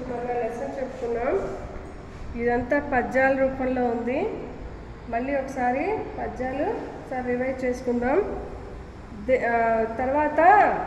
మన లెసన్ చెప్పుకున్నాం ఇదంతా పద్యాల రూపంలో ఉంది మళ్ళీ ఒకసారి పద్యాలు ఒకసారి రివైజ్ చేసుకుందాం దే- ఆ, తర్వాత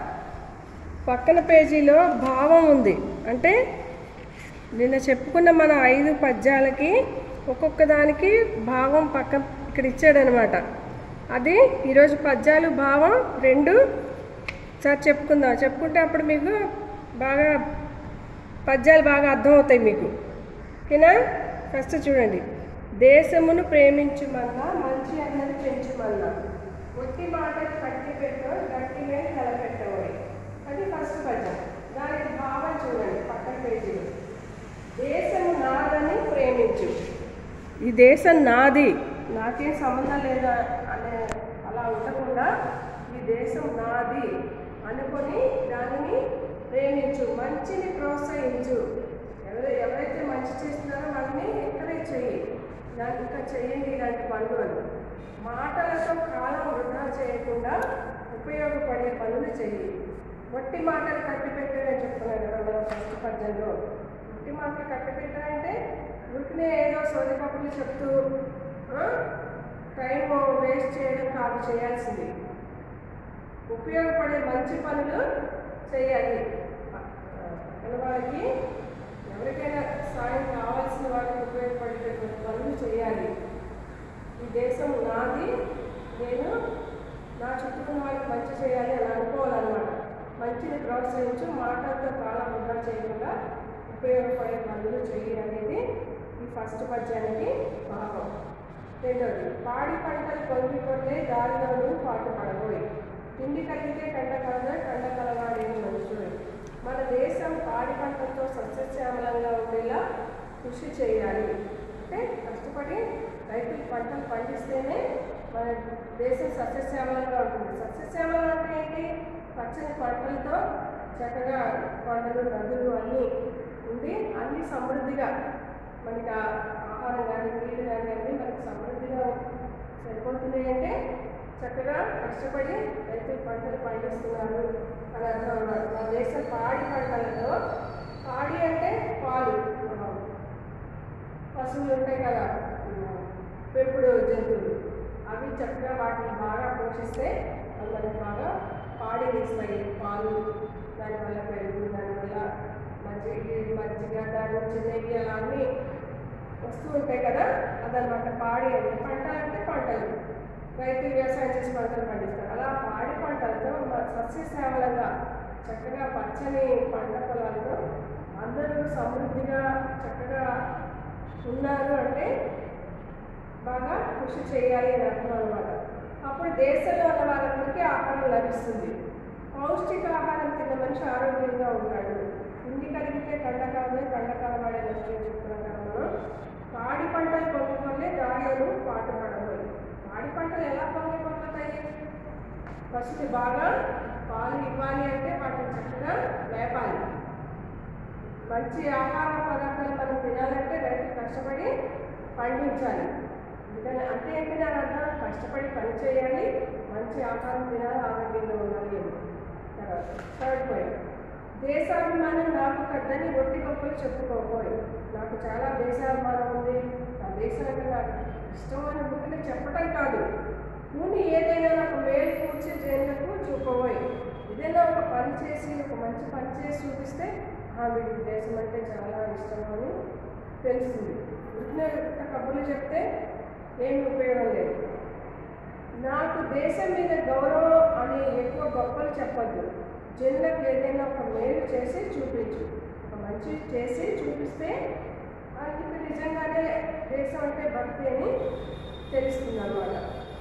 పక్కన పేజీలో భావం ఉంది అంటే నిన్న చెప్పుకున్న మన ఐదు పద్యాలకి ఒక్కొక్క దానికి భావం పక్క ఇక్కడ ఇచ్చాడనమాట అది ఈరోజు పద్యాలు భావం రెండు సార్ చెప్పుకుందాం చెప్పుకుంటే అప్పుడు మీకు బాగా పద్యాలు బాగా అర్థమవుతాయి మీకు ఓకేనా ఫస్ట్ చూడండి దేశమును ప్రేమించుమన్నా మంచి అన్నది పెంచుమన్నా ఒట్టి మాటలు కట్టి పెట్టో గట్టి మీద కలపెట్టబోయి అది ఫస్ట్ పద్యం దానికి భావం చూడండి పక్కన పేజీలో దేశము నాదని ప్రేమించు ఈ దేశం నాది నాకేం సంబంధం లేదా అనే అలా ఉండకుండా ఈ దేశం నాది అనుకొని దానిని ప్రేమించు మంచిని ప్రోత్సహించు ఎవరు ఎవరైతే మంచి చేస్తున్నారో వాళ్ళని ఎంకరేజ్ చెయ్యి దాన్ని ఇంకా చెయ్యండి ఇలాంటి పనులు అని మాటలతో కాలం వృధా చేయకుండా ఉపయోగపడే పనులు చెయ్యి వట్టి మాటలు కట్టి పెట్టారని చెప్తున్నాను కదా మనం ఫస్ట్ పద్యంలో వట్టి మాటలు కట్టి పెట్టారంటే ఉరికినే ఏదో సోది కబుర్లు చెప్తూ ఆ, టైం వేస్ట్ చేయడం కాదు చేయాల్సింది ఉపయోగపడే మంచి పనులు చేయాలి మన వాళ్ళకి ఎవరికైనా సాయం కావాల్సిన వాళ్ళకి ఉపయోగపడేటటువంటి పనులు చేయాలి ఈ దేశం నాది నేను నా చుట్టూ ఉన్న వాళ్ళకి మంచి చేయాలి అని అనుకోవాలన్నమాట మంచిని ప్రోత్సహించు మాటలతో కాలం వృధా చేయకుండా ఉపయోగపడే పనులు చేయి అనేది ఈ ఫస్ట్ పద్యానికి భావం రెండోది పాడి పంటలు పొంగిపోతే దారిలోనూ పాటు పడబోయి తిండి కలిగితే కండ కలద కండ కలవాడేది మనుషుడు మన దేశం పాడి పంటలతో సస్యశ్యామలంగా ఉండేలా కృషి చేయాలి అంటే కష్టపడి రైతులు పంటలు పండిస్తేనే మన దేశం సస్యశ్యామలంగా ఉంటుంది సస్యశ్యామలం అంటే ఏంటి పచ్చని పంటలతో చక్కగా కొండలు నదులు అన్నీ ఉండి అన్ని సమృద్ధిగా మనకి ఆ ఆహారం కానీ నీళ్ళు కానీ అన్నీ మనకి సమృద్ధిగా సరిపోతున్నాయి అంటే చక్కగా కష్టపడి రైతులు పంటలు పండిస్తున్నారు అని అర్థం అన్నమాట మన దేశం పాడి పంటలతో పాడి అంటే పాలు ఆ, పశువులు ఉంటాయి కదా ఉమ్, పెంపుడు జంతువులు అవి చక్కగా వాటిని బాగా పోషిస్తే అవి మనకి బాగా పాడి ఇస్తాయి పాలు దానివల్ల పెరుగు దానివల్ల మజ్జిగ మజ్జిగ దాని నుంచి నెయ్యి అలా అన్నీ వస్తూ ఉంటాయి కదా అదనమాట పాడి అంటే పంట అంటే పంటలు రైతులు వ్యవసాయం చేసి పంటలు పండిస్తారు అలా పాడి పంటలతో మన సస్యశ్యామలంగా చక్కగా పచ్చని పంట పొలాలతో అందరూ సమృద్ధిగా చక్కగా ఉన్నారు అంటే బాగా కృషి చేయాలి అని అర్థం అనమాట అప్పుడు దేశంలో ఉన్న వాళ్ళందరికీ ఆహారం లభిస్తుంది పౌష్టికాహారం తిన్న మనిషి ఆరోగ్యంగా ఉంటాడు తిండి కలిగితే కండకాలమే కండకాలవాడే నష్టం చెప్తున్నాం కదా మనం పాడి పంటలు పొందుకొనే దారిలో పాటు పడబోయి పాడి పంటలు ఎలా పొంగి పొందుతాయి ఫస్ట్ బాగా పాలు ఇవ్వాలి అంటే వాటిని చక్కగా లేపాలి మంచి ఆహార పదార్థాలు మనం తినాలంటే రైతు కష్టపడి పండించాలి అందుకని అంటే ఏంటి దాని అర్థం కష్టపడి పని చేయాలి మంచి ఆహారం తినాలి ఆరోగ్యంగా ఉండాలి అని తర్వాత థర్డ్ పాయింట్ దేశాభిమానం నాకు కద్దని ఒట్టి గొప్పలు చెప్పుకోబోయి నాకు చాలా దేశాభిమానం ఉంది నా దేశానికి నాకు ఇష్టమైన బుద్ధులు చెప్పడం కాదు నువ్వు ఏదైనా నాకు మేలు కూర్చి జైళ్ళకు చూపబోయి ఏదైనా ఒక పని చేసి ఒక మంచి పని చేసి చూపిస్తే ఆ వీడికి దేశం అంటే చాలా ఇష్టం అని తెలుస్తుంది ఉట్టిన కబుర్లు చెప్తే ఏమి ఉపయోగం లేదు నాకు దేశం మీద గౌరవం అని ఎక్కువ గొప్పలు చెప్పద్దు జనులకు ఏదైనా ఒక మేలు చేసి చూపించు ఒక మంచి చేసి చూపిస్తే వాళ్ళకి నిజంగానే దేశం అంటే భక్తి అని తెలుస్తుంది అన్నమాట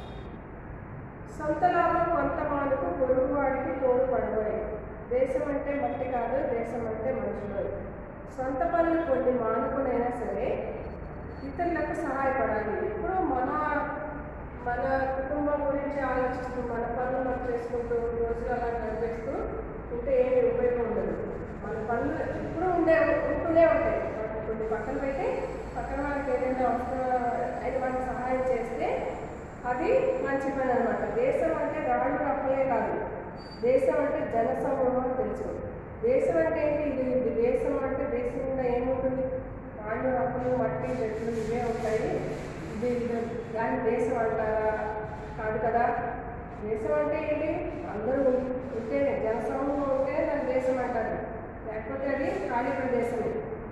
సొంత లాభం కొంత మానుకు పొరుగు వాడికి తోడు పడబోయే దేశం అంటే మట్టి కాదు దేశం అంటే మనుషులు సొంత పనులు కొన్ని మానుకునైనా సరే ఇతరులకు సహాయపడాలి ఎప్పుడూ మన మన కుటుంబం గురించి ఆలోచిస్తూ మన పనులు మనం చేసుకుంటూ రోజులు అలా గడిపేస్తూ ఉంటే ఏమి ఉపయోగం ఉండదు మన పనులు ఎప్పుడూ ఉండే ఉంటూనే ఉంటాయి వాటిని కొన్ని పక్కన పెట్టి పక్కన వాళ్ళకి ఏదైనా అవసరం అయితే వాళ్ళకి సహాయం చేస్తే అది మంచి పని అనమాట దేశం అంటే రాళ్ళు రప్పలే కాదు దేశం అంటే జనసమూహం అని తెలుసు దేశం అంటే ఏంటి ఇది ఇది దేశం అంటే దేశం మీద ఏముంటుంది రాళ్ళు రప్పలు మట్టి చెట్లు ఇవే ఉంటాయి ఇది ఇది దాన్ని దేశం అంటారా కాదు కదా దేశం అంటే ఏంటి అందరూ ఉంటేనే జనసమూహం ఉంటేనే దాన్ని దేశం అంటారు లేకపోతే అది ఖాళీ ప్రదేశమే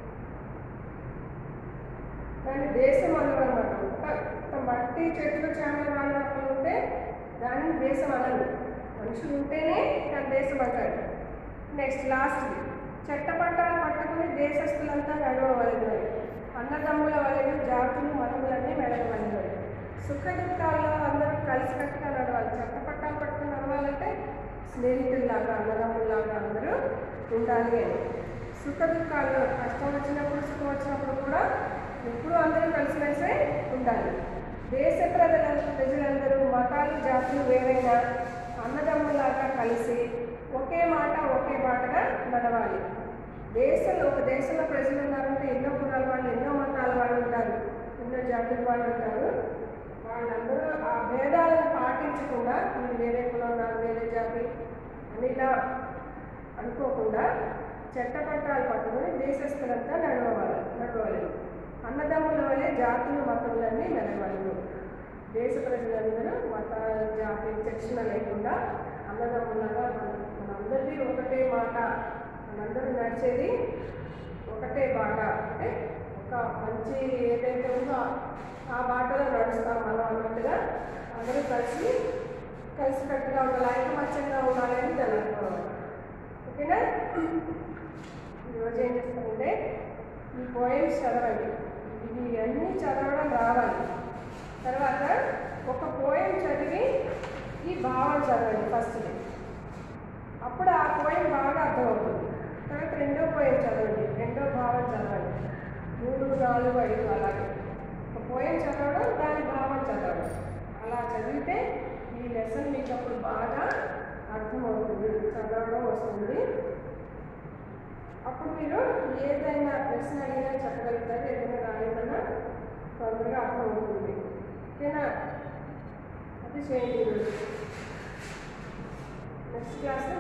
దాన్ని దేశం అనరు అనమాట ఒక మట్టి చెట్లు చేమల రాళ్ళు రప్పలు ఉంటే దాన్ని దేశం అనరు మనుషులు ఉంటేనే దాన్ని దేశం అంటారు నెక్స్ట్ లాస్ట్ చెట్ట పట్టాలు పట్టుకుని దేశస్తులంతా నడవవలెను అన్నదమ్ముల వలెను జాతులు మతములన్నీ మెడవలెను సుఖ దుఃఖాల్లో అందరూ కలిసికట్టుగా నడవాలి చెట్ట పట్టాలు పట్టుకుని నడవాలంటే స్నేహితుల్లాగా అన్నదమ్ముల్లాగా అందరూ ఉండాలి అని సుఖ దుఃఖాల్లో కష్టం వచ్చినప్పుడు సుఖం వచ్చినప్పుడు కూడా ఎప్పుడూ అందరూ కలిసిమెలిసే ఉండాలి దేశ ప్రజల ప్రజలందరూ మతాలు జాతులు వేరైనా అన్నదమ్ములాగా కలిసి ఒకే మాట ఒకే బాటగా నడవాలి దేశంలో ఒక దేశంలో ప్రజలు ఉన్నారంటే ఎన్నో కులాల వాళ్ళు ఎన్నో మతాల వాళ్ళు ఉంటారు ఎన్నో జాతుల వాళ్ళు ఉంటారు వాళ్ళందరూ ఆ భేదాలను పాటించకుండా మీరు వేరే కులం నాకు వేరే జాతి అని ఇలా అనుకోకుండా చట్టపట్టాలు పట్టుకొని దేశస్తులంతా నడవాలి నడవాలి అన్నదమ్ముల వలె జాతులు మతములన్నీ నడవాలి దేశ ప్రజలందరూ మత జాతి చర్చన లేకుండా అన్నదమ్ములాగా మన మనందరిది ఒకటే మాట మనందరూ నడిచేది ఒకటే బాట అంటే ఒక మంచి ఏదైతే ఉందో ఆ- ఆ బాటలో నడుస్తాం మనం అన్నట్టుగా అందరూ కలిసి కలిసికట్టుగా ఉండాలి ఐకమత్యంగా ఉండాలి అని దాని అర్థం అన్నమాట. ఓకేనా ఈరోజు ఏం చేస్తామంటే ఈ పోయిమ్స్ చదవండి ఇవి అన్నీ చదవడం రావాలి తర్వాత ఒక పోయం చదివి ఈ భావం చదవండి ఫస్ట్ అప్పుడు ఆ పోయం బాగా అర్థమవుతుంది తర్వాత రెండో పోయం చదవండి రెండో భావం చదవండి మూడు నాలుగు ఐదు అలాగే ఒక పోయం చదవడం దాని భావం చదవడం అలా చదివితే ఈ లెసన్ మీకు అప్పుడు బాగా అర్థమవుతుంది చదవడం వస్తుంది అప్పుడు మీరు ఏదైనా ప్రశ్న అడిగినా చెప్పగలుగుతారు ఏదైనా రాయమన్నా తొందరగా అర్థమవుతుంది ఓకేనా అది చేయండి నెక్స్ట్ క్లాస్